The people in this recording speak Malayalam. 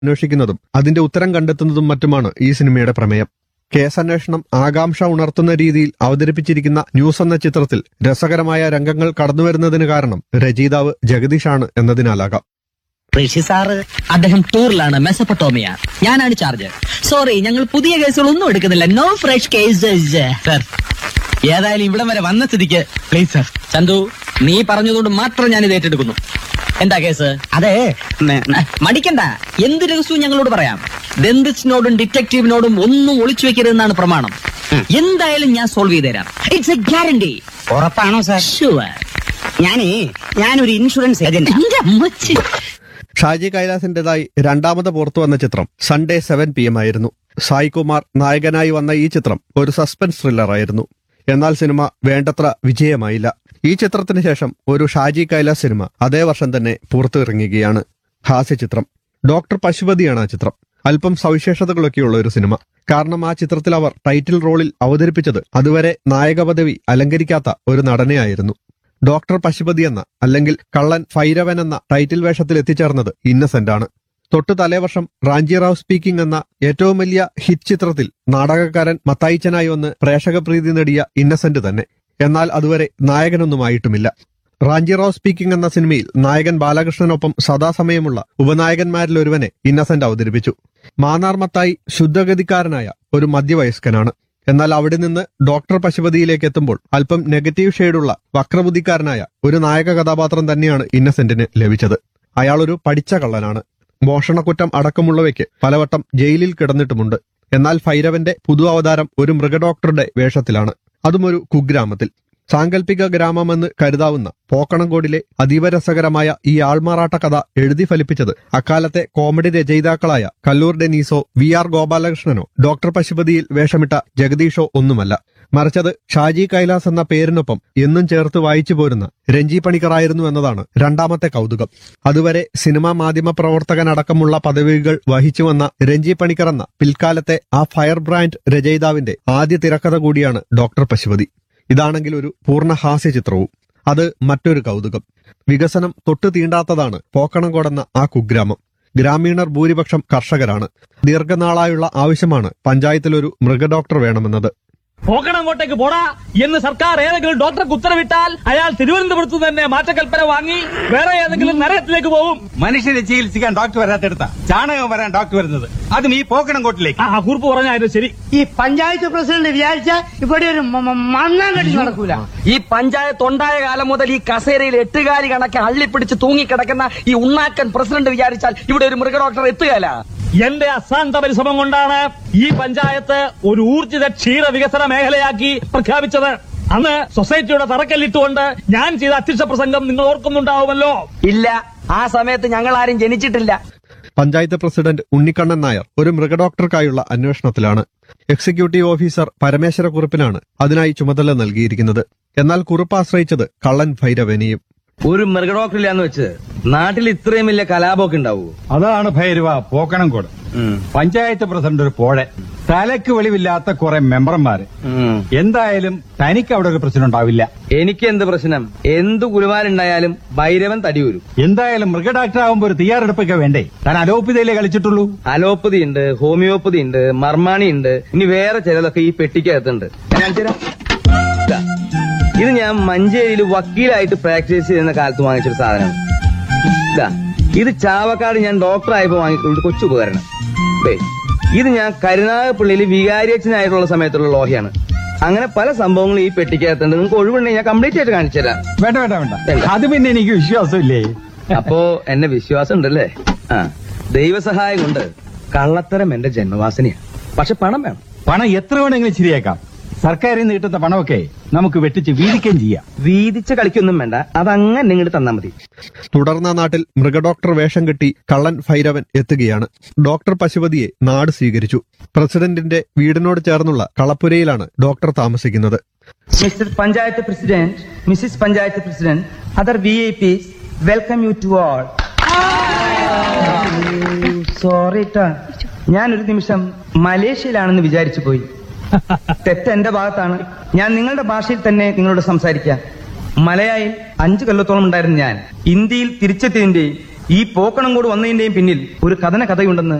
അന്വേഷിക്കുന്നതും അതിന്റെ ഉത്തരം കണ്ടെത്തുന്നതും മറ്റുമാണ് ഈ സിനിമയുടെ പ്രമേയം കേസന്വേഷണം ആകാംക്ഷ ഉണർത്തുന്ന രീതിയിൽ അവതരിപ്പിച്ചിരിക്കുന്ന ന്യൂസ് എന്ന ചിത്രത്തിൽ രസകരമായ രംഗങ്ങൾ കടന്നുവരുന്നതിന് കാരണം രചയിതാവ് ജഗദീഷാണ് എന്നതിനാലാകാം ഋഷി സാറ് അദ്ദേഹം ടൂറിലാണ് മെസപ്പട്ടോമിയ ഞാനാണ് ചാർജ് സോറി ഞങ്ങൾ പുതിയ കേസുകൾ ഒന്നും എടുക്കുന്നില്ല നോ ഫ്രഷ് കേസസ് സർ ഏതായാലും ഇവിടം വരെ വന്ന സ്ഥിതിക്ക് പ്ലീസ് സർ ചന്തു നീ പറഞ്ഞതുകൊണ്ട് മാത്രം ഞാൻ ഇത് ഏറ്റെടുക്കുന്നു എന്താ കേസ് അതെ മടിക്കണ്ട എന്ത് രഹസ്യവും ഞങ്ങളോട് പറയാം ഡെന്റിസ്റ്റിനോടും ഡിറ്റക്റ്റീവിനോടും ഒന്നും ഒളിച്ചു വെക്കരുതെന്നാണ് പ്രമാണം എന്തായാലും ഞാൻ സോൾവ് ചെയ്ത് തരാം ഇറ്റ്സ് എ ഗ്യാരണ്ടി ഉറപ്പാണോ സാർ ഷുവർ ഞാനേ ഞാനൊരു ഇൻഷുറൻസ് ഏജന്റ് എന്റെ അമ്മച്ചി ഷാജി കൈലാസിന്റേതായി രണ്ടാമത് പുറത്തു വന്ന ചിത്രം സൺഡേ സെവൻ പി എം ആയിരുന്നു സായ് കുമാർ നായകനായി വന്ന ഈ ചിത്രം ഒരു സസ്പെൻസ് ത്രില്ലറായിരുന്നു എന്നാൽ സിനിമ വേണ്ടത്ര വിജയമായില്ല ഈ ചിത്രത്തിന് ശേഷം ഒരു ഷാജി കൈലാസ് സിനിമ അതേ വർഷം തന്നെ പുറത്തിറങ്ങുകയാണ് ഹാസ്യചിത്രം ഡോക്ടർ പശുപതിയാണ് ആ ചിത്രം അല്പം സവിശേഷതകളൊക്കെയുള്ള ഒരു സിനിമ കാരണം ആ ചിത്രത്തിൽ അവർ ടൈറ്റിൽ റോളിൽ അവതരിപ്പിച്ചത് അതുവരെ നായക പദവി അലങ്കരിക്കാത്ത ഒരു നടനെയായിരുന്നു ഡോക്ടർ പശുപതി എന്ന അല്ലെങ്കിൽ കള്ളൻ ഫൈരവൻ എന്ന ടൈറ്റിൽ വേഷത്തിൽ എത്തിച്ചേർന്നത് ഇന്നസെന്റ് ആണ് തൊട്ടു തലേവർഷം റാഞ്ചി റാവ് സ്പീക്കിംഗ് എന്ന ഏറ്റവും വലിയ ഹിറ്റ് ചിത്രത്തിൽ നാടകക്കാരൻ മത്തായിച്ചനായി വന്ന് പ്രേക്ഷകപ്രീതി നേടിയ ഇന്നസെന്റ് തന്നെ എന്നാൽ അതുവരെ നായകനൊന്നുമായിട്ടുമില്ല റാഞ്ചി റാവ് സ്പീക്കിംഗ് എന്ന സിനിമയിൽ നായകൻ ബാലകൃഷ്ണനൊപ്പം സദാസമയമുള്ള ഉപനായകന്മാരിൽ ഒരുവനെ ഇന്നസെന്റ് അവതരിപ്പിച്ചു മാന്നാർ മത്തായി ശുദ്ധഗതിക്കാരനായ ഒരു മധ്യവയസ്കനാണ് എന്നാൽ അവിടെ നിന്ന് ഡോക്ടർ പശുപതിയിലേക്ക് എത്തുമ്പോൾ അല്പം നെഗറ്റീവ് ഷെയ്ഡുള്ള വക്രബുദ്ധിക്കാരനായ ഒരു നായക കഥാപാത്രം തന്നെയാണ് ഇന്നസെന്റിന് ലഭിച്ചത് അയാൾ ഒരു പഠിച്ച കള്ളനാണ് മോഷണക്കുറ്റം അടക്കമുള്ളവയ്ക്ക് പലവട്ടം ജയിലിൽ കിടന്നിട്ടുമുണ്ട് എന്നാൽ ഭൈരവന്റെ പുതു അവതാരം ഒരു മൃഗഡോക്ടറുടെ വേഷത്തിലാണ് അതും ഒരു കുഗ്രാമത്തിൽ സാങ്കല്പിക ഗ്രാമമെന്ന് കരുതാവുന്ന പോക്കണംകോടിലെ അതീവ രസകരമായ ഈ ആൾമാറാട്ട കഥ എഴുതി ഫലിപ്പിച്ചത് അക്കാലത്തെ കോമഡി രചയിതാക്കളായ കല്ലൂർ ഡെനീസോ വി ആർ ഗോപാലകൃഷ്ണനോ ഡോക്ടർ പശുപതിയിൽ വേഷമിട്ട ജഗദീഷോ ഒന്നുമല്ല മറിച്ചത് ഷാജി കൈലാസ് എന്ന പേരിനൊപ്പം എന്നും ചേർത്ത് വായിച്ചു പോരുന്ന രഞ്ജി പണിക്കറായിരുന്നു എന്നതാണ് രണ്ടാമത്തെ കൗതുകം അതുവരെ സിനിമാ മാധ്യമ പ്രവർത്തകനടക്കമുള്ള പദവികൾ വഹിച്ചു വന്ന രഞ്ജി പണിക്കർ എന്ന പിൽക്കാലത്തെ ആ ഫയർ ബ്രാൻഡ് രചയിതാവിന്റെ ആദ്യ തിരക്കഥ കൂടിയാണ് ഡോക്ടർ പശുപതി ഇതാണെങ്കിൽ ഒരു പൂർണ്ണ ഹാസ്യ ചിത്രവും അത് മറ്റൊരു കൗതുകം വികസനം തൊട്ടു തീണ്ടാത്തതാണ് പോക്കണംകോടെന്ന ആ കുഗ്രാമം ഗ്രാമീണർ ഭൂരിപക്ഷം കർഷകരാണ് ദീർഘനാളായുള്ള ആവശ്യമാണ് പഞ്ചായത്തിലൊരു മൃഗഡോക്ടർ വേണമെന്നത് പോക്കണങ്ങോട്ടേക്ക് പോടാ എന്ന് സർക്കാർ ഏതെങ്കിലും ഡോക്ടർക്ക് ഉത്തരവിട്ടാൽ അയാൾ തിരുവനന്തപുരത്ത് തന്നെ മാറ്റക്കൽപ്പന വാങ്ങി വേറെ ഏതെങ്കിലും നരകത്തിലേക്ക് പോകും മനുഷ്യരെ ചികിത്സിക്കാൻ ഡോക്ടർ വരാത്തെടുത്ത ചാണകം വരാൻ ഡോക്ടർ വരുന്നത് അതും ഈ പോക്കണം കോട്ടിലേക്ക് ആ കുറിപ്പ് പറഞ്ഞായിരുന്നു ശരി ഈ പഞ്ചായത്ത് പ്രസിഡന്റ് വിചാരിച്ച ഇവിടെ ഒരു മ- മ- മണ്ണാൻ കെട്ടി നടക്കൂല ഈ പഞ്ചായത്ത് ഉണ്ടായ കാലം മുതൽ ഈ കസേരയിൽ എട്ടുകാലി കണക്കെ അള്ളിപ്പിടിച്ച് തൂങ്ങിക്കിടക്കുന്ന ഈ ഉണ്ണാക്കൻ പ്രസിഡന്റ് വിചാരിച്ചാൽ ഇവിടെ ഒരു മൃഗഡോക്ടർ എത്തുകയല്ല എന്റെ അശാന്ത പരിശ്രമം കൊണ്ടാണ് ഈ പഞ്ചായത്ത് ഒരു ഊർജിത ക്ഷീര വികസന മേഖലയാക്കി പ്രഖ്യാപിച്ചത് അന്ന് സൊസൈറ്റിയുടെ തറക്കല്ലിട്ടുകൊണ്ട് ഞാൻ ചെയ്ത അധ്യക്ഷ പ്രസംഗം നിങ്ങൾ ഓർക്കുന്നുണ്ടാവുമല്ലോ ഇല്ല ആ സമയത്ത് ഞങ്ങൾ ആരും ജനിച്ചിട്ടില്ല പഞ്ചായത്ത് പ്രസിഡന്റ് ഉണ്ണിക്കണ്ണൻ നായർ ഒരു മൃഗഡോക്ടർക്കായുള്ള അന്വേഷണത്തിലാണ് എക്സിക്യൂട്ടീവ് ഓഫീസർ പരമേശ്വര കുറുപ്പിനാണ് അതിനായി ചുമതല നൽകിയിരിക്കുന്നത് എന്നാൽ കുറുപ്പ് ആശ്രയിച്ചത് കള്ളൻ ഭൈരവനെയും ഒരു മൃഗഡോക്ടറില്ലാന്ന് വെച്ച് നാട്ടിൽ ഇത്രയും വലിയ കലാപമൊക്കെ ഉണ്ടാവൂ അതാണ് ഭൈരവ പോക്കണം കോട് പഞ്ചായത്ത് പ്രസിഡന്റ് ഒരു പോഴെ തലക്ക് വെളിവില്ലാത്ത കുറെ മെമ്പർമാര് എന്തായാലും തനിക്ക് അവിടെ ഒരു പ്രശ്നം ഉണ്ടാവില്ല എനിക്ക് എന്ത് പ്രശ്നം എന്ത് കുലുമാരുണ്ടായാലും ഭൈരവൻ തടിയൂരും എന്തായാലും മൃഗഡോക്ടർ ആകുമ്പോ ഒരു തയ്യാറെടുപ്പൊക്കെ വേണ്ടേ താൻ അലോപ്പതിയിലേ കളിച്ചിട്ടുള്ളൂ അലോപ്പതി ഉണ്ട് ഹോമിയോപ്പതി ഉണ്ട് മർമാണി ഉണ്ട് ഇനി വേറെ ചിലതൊക്കെ ഈ പെട്ടിക്കകത്തുണ്ട് ഞാൻ കാണിച്ചു തരാം. ഇതാ. ഇത് ഞാൻ മഞ്ചേരിയിൽ വക്കീലായിട്ട് പ്രാക്ടീസ് ചെയ്യുന്ന കാലത്ത് വാങ്ങിച്ചൊരു സാധനമാണ് ഇതാ ഇത് ചാവക്കാട് ഞാൻ ഡോക്ടർ ആയപ്പോ വാങ്ങിക്കൊരു കൊച്ചു ഉപകരണം ദേ, ഇത് ഞാൻ കരുനാഗപ്പള്ളിയിൽ വികാരിയച്ഛനായിട്ടുള്ള സമയത്തുള്ള ലോഹയാണ് അങ്ങനെ പല സംഭവങ്ങളും ഈ പെട്ടിക്കകത്തുണ്ട് നിങ്ങൾക്ക് ഒഴിവുണ്ടെങ്കിൽ ഞാൻ കംപ്ലീറ്റ് ആയിട്ട് കാണിച്ചു തരാം വേണ്ട വേണ്ട വേണ്ട വേണ്ട. അത് പിന്നെ എനിക്ക് വിശ്വാസമില്ലേ അപ്പോ എന്നെ വിശ്വാസം ഉണ്ടല്ലേ ആ ദൈവസഹായം കൊണ്ട് കള്ളത്തരം എന്റെ ജന്മവാസനയാണ് പക്ഷെ പണം വേണം പണം എത്ര വേണമെങ്കിലും ശരിയാക്കാം സർക്കാരിൽ നിന്ന് കിട്ടുന്ന പണമൊക്കെ നമുക്ക് വെട്ടിച്ച് വീതിക്കുകയും ചെയ്യാം വീതിച്ച് കളിക്കൊന്നും വേണ്ട അതങ്ങനെ ഇങ്ങോട്ട് തന്നാ മതി തുടർന്ന് ആ നാട്ടിൽ മൃഗഡോക്ടർ വേഷം കെട്ടി കള്ളൻ ഭൈരവൻ എത്തുകയാണ് ഡോക്ടർ പശുപതിയെ നാട് സ്വീകരിച്ചു പ്രസിഡന്റിന്റെ വീടിനോട് ചേർന്നുള്ള കളപ്പുരയിലാണ് ഡോക്ടർ താമസിക്കുന്നത് Mr. Panchayat President, Mrs. Panchayat President, other VIPs, welcome you to all. Sorry ട്ടാ ഞാൻ ഒരു നിമിഷം മലേഷ്യയിലാണെന്ന് വിചാരിച്ചു പോയി തെറ്റ് എന്റെ ഭാഗത്താണ് ഞാൻ നിങ്ങളുടെ ഭാഷയിൽ തന്നെ നിങ്ങളോട് സംസാരിക്കാം മലയായിൽ അഞ്ചു കൊല്ലത്തോളം ഉണ്ടായിരുന്ന ഞാൻ ഇന്ത്യയിൽ തിരിച്ചെത്തിയതിന്റെയും ഈ പോക്കണം കൂടെ വന്നതിന്റെയും പിന്നിൽ ഒരു കഥന കഥയുണ്ടെന്ന്